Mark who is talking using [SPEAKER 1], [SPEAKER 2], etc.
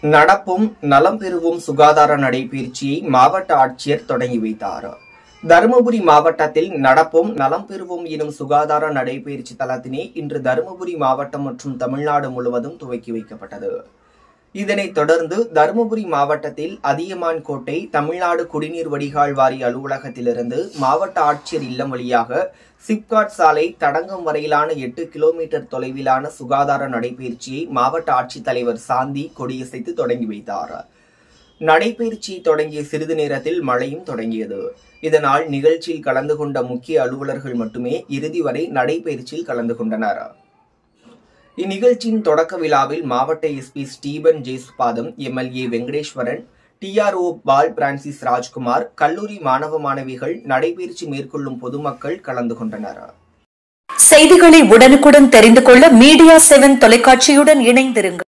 [SPEAKER 1] நடப்பும் நலம் பெறுவோம் சுகாதார நடைபயிற்சியை மாவட்ட ஆட்சியர் தொடங்கி வைத்தார் தருமபுரி மாவட்டத்தில் நடப்பும் நலம் பெறுவோம் எனும் சுகாதார நடைபயிற்சி தளத்தினை இன்று தருமபுரி மாவட்டம் மற்றும் தமிழ்நாடு முழுவதும் துவக்கி வைக்கப்பட்டது இதனைத் தொடர்ந்து தருமபுரி மாவட்டத்தில் அதியமான் கோட்டை தமிழ்நாடு குடிநீர் வடிகால் வாரிய அலுவலகத்திலிருந்து மாவட்ட ஆட்சியர் இல்லம் வழியாக சிப்காட் சாலை தடங்கம் வரையிலான எட்டு கிலோமீட்டர் தொலைவிலான சுகாதார நடைபயிற்சியை மாவட்ட ஆட்சித்தலைவர் சாந்தி கொடியசைத்து தொடங்கி வைத்தார் நடைபயிற்சி தொடங்கிய சிறிது நேரத்தில் மழையும் தொடங்கியது இதனால் நிகழ்ச்சியில் கலந்து கொண்ட முக்கிய அலுவலர்கள் மட்டுமே இறுதி வரை நடைபயிற்சியில் கலந்து கொண்டனர் இந்நிகழ்ச்சியின் தொடக்க விழாவில் மாவட்ட SP Stephen Jesupatham MLA Venkateswaran DRO Paul Francis Rajkumar கல்லூரி மாணவ மாணவிகள் நடைபயிற்சி மேற்கொள்ளும் பொதுமக்கள் கலந்து கொண்டனர்
[SPEAKER 2] செய்திகளை உடனுக்குடன் தெரிந்து கொள்ள மீடியா செவன் தொலைக்காட்சியுடன் இணைந்திருங்கள்